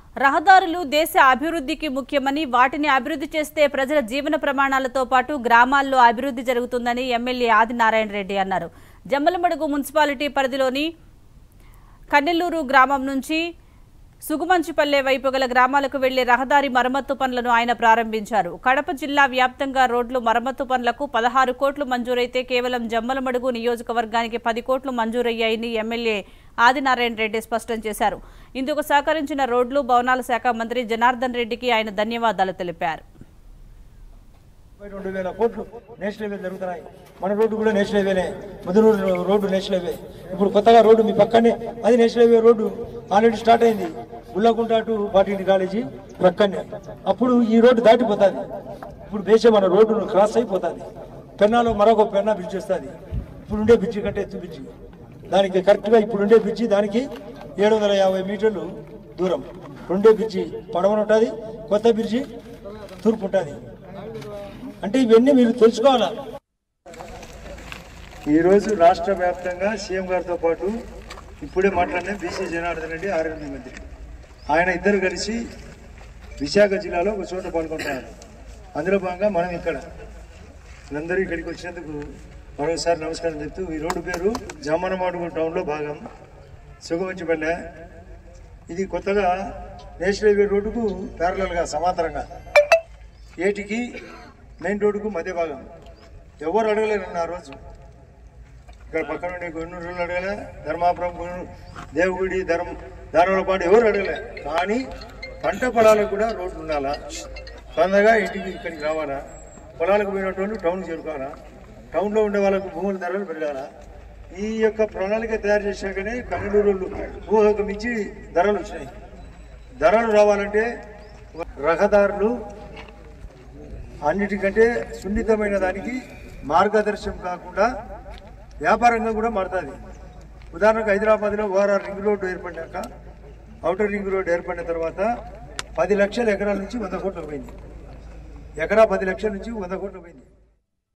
రహదారులు దేశ అభివృద్ధికి ముఖ్యమని వాటిని అభివృద్ధి చేస్తే ప్రజల జీవన ప్రమాణాలతో పాటు గ్రామాల్లో అభివృద్ధి జరుగుతుందని ఎమ్మెల్యే ఆదినారాయణ రెడ్డి అన్నారు జమ్మలమడుగు మున్సిపాలిటీ పరిధిలోని కన్నెల్లూరు గ్రామం నుంచి సుగుమంచిపల్లె వైపు గల గ్రామాలకు వెళ్లే రహదారి మరమ్మత్తు పనులను ఆయన ప్రారంభించారు కడప జిల్లా వ్యాప్తంగా రోడ్లు మరమ్మత్తు పనులకు పదహారు కోట్లు మంజూరైతే కేవలం జమ్మలమడుగు నియోజకవర్గానికి పది కోట్లు మంజూరయ్యాయని ఎమ్మెల్యే ఆదినారాయణ రెడ్డి స్పష్టం చేశారు ఇందుకు సహకరించిన రోడ్లు భవనాల శాఖ మంత్రి జనార్దన్ రెడ్డికి ఆయన ధన్యవాదాలు తెలిపారు ముప్పై రెండు వేల కోట్లు నేషనల్ హైవే జరుగుతున్నాయి మన రోడ్డు కూడా నేషనల్ హైవేనే ముదునూరు రోడ్డు నేషనల్ హైవే ఇప్పుడు కొత్తగా రోడ్డు మీ పక్కనే అది national highway road already start అయింది గుల్లకుంట టు పాటింటి కాలేజీ ప్రక్కనే అప్పుడు ఈ రోడ్డు దాటిపోతుంది ఇప్పుడు బేసే మన రోడ్డును క్రాస్ అయిపోతుంది పెన్నాలో మరొక పెన్నా బ్రిడ్జ్ వస్తుంది ఇప్పుడు ఉండే బ్రిడ్జి కంటే ఎత్తు బ్రిడ్జి దానికి కరెక్ట్గా ఇప్పుడు ఉండే బ్రిడ్జి దానికి ఏడు వందల యాభై మీటర్లు దూరం రెండే బ్రిడ్జి పడమన ఉంటుంది కొత్త బ్రిడ్జి తూర్పు ఉంటుంది అంటే ఇవన్నీ మీరు తెలుసుకోవాలా ఈరోజు రాష్ట్ర వ్యాప్తంగా సీఎం గారితో పాటు ఇప్పుడే మాట్లాడిన బీసీ జనార్దన్ రెడ్డి ఆరోగ్య మంత్రి ఆయన ఇద్దరు కలిసి విశాఖ జిల్లాలో ఒక చోట పాల్గొంటున్నారు అందులో భాగంగా మనం ఇక్కడ అందరూ ఇక్కడికి వచ్చినందుకు మరోసారి నమస్కారం చెప్తూ ఈ రోడ్డు పేరు జమ్మనమాడుగు టౌన్లో భాగం సుగమంచిపల్లె ఇది కొత్తగా నేషనల్ హైవే రోడ్డుకు ప్యారలల్గా సమాంతరంగా ఏటికి మెయిన్ రోడ్డుకు మధ్య భాగం ఎవరు అడగలేరు ఆ రోజు ఇక్కడ పక్కన ఉండే గొన్నూరు అడగలే ధర్మాపురం గొన్నూరు దేవుగుడి ధర్మ ధారవలపాడు ఎవరు అడగలే కానీ పంట పొలాలకు కూడా రోడ్డు ఉండాలా తొందరగా ఇంటికి ఇక్కడికి రావాలా పొలాలకు పోయినటువంటి టౌన్ చేరుకోవాలా టౌన్లో ఉండే వాళ్ళకు భూముల ధరలు పెరగాల ఈ యొక్క ప్రణాళిక తయారు చేశాకనే కన్నూరు ఊహకు మించి ధరలు వచ్చినాయి ధరలు రావాలంటే రహదారులు అన్నిటికంటే సున్నితమైన దానికి మార్గదర్శనం కాకుండా వ్యాపారంగా కూడా మారుతుంది ఉదాహరణకు హైదరాబాద్లో ఓఆర్ఆర్ రింగ్ రోడ్డు ఏర్పడినాక అవుటర్ రింగ్ రోడ్డు ఏర్పడిన తర్వాత పది లక్షల ఎకరాల నుంచి వంద కోట్లకు పోయింది ఎకరా పది లక్షల నుంచి వంద కోట్లకు పోయింది